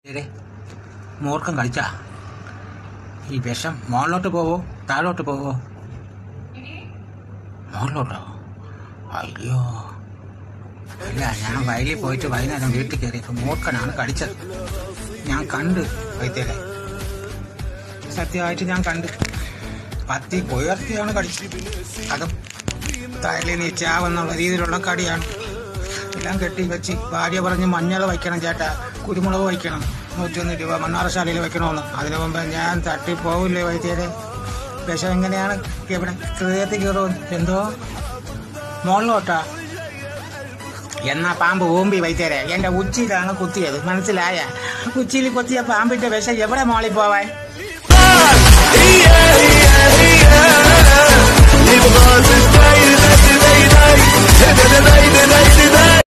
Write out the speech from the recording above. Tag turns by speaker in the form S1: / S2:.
S1: ഏരെ മൂർഖം കളിച്ചാ ഈ വിഷം മുകളിലോട്ട് പോവോ താഴോട്ട് പോവോ മുകളിലോട്ടോ അയ്യോ ഇല്ല ഞാൻ വയലിൽ പോയിട്ട് വൈകുന്നേരം വീട്ടിൽ കയറിയപ്പോൾ മൂർഖനാണ് കടിച്ചത് ഞാൻ കണ്ട് വൈദ്യരെ സത്യമായിട്ട് ഞാൻ കണ്ട് പത്തി കൊയർത്തിയാണ് കടിച്ചത് അതും തലയിൽ നീ ചാവെന്നുള്ള രീതിയിലുള്ള കടിയാണ് എല്ലാം കെട്ടി വെച്ച് ഭാര്യ പറഞ്ഞ് മഞ്ഞൾ വയ്ക്കണം ചേട്ടാ കുരുമുളക് വയ്ക്കണം നൂറ്റൊന്ന് രൂപ മണ്ണാറശാലയിൽ വെക്കണമെന്ന് അതിനു മുമ്പ് ഞാൻ തട്ടി പോവില്ലേ വൈദ്യരെ വിഷം എങ്ങനെയാണ് എവിടെ ഹൃദയത്തിൽ കയറും എന്തോ മുകളിലോട്ടാ എന്നാ പാമ്പ് ഓമ്പി വൈദ്യരെ എന്റെ ഉച്ചിയിലാണ് കുത്തിയത് മനസ്സിലായ ഉച്ചിയിൽ കുത്തിയ പാമ്പിന്റെ വിഷം എവിടെ മോളിൽ പോവാൻ
S2: Liebe Gott ist deine, deine, deine, deine, deine, deine, deine, deine,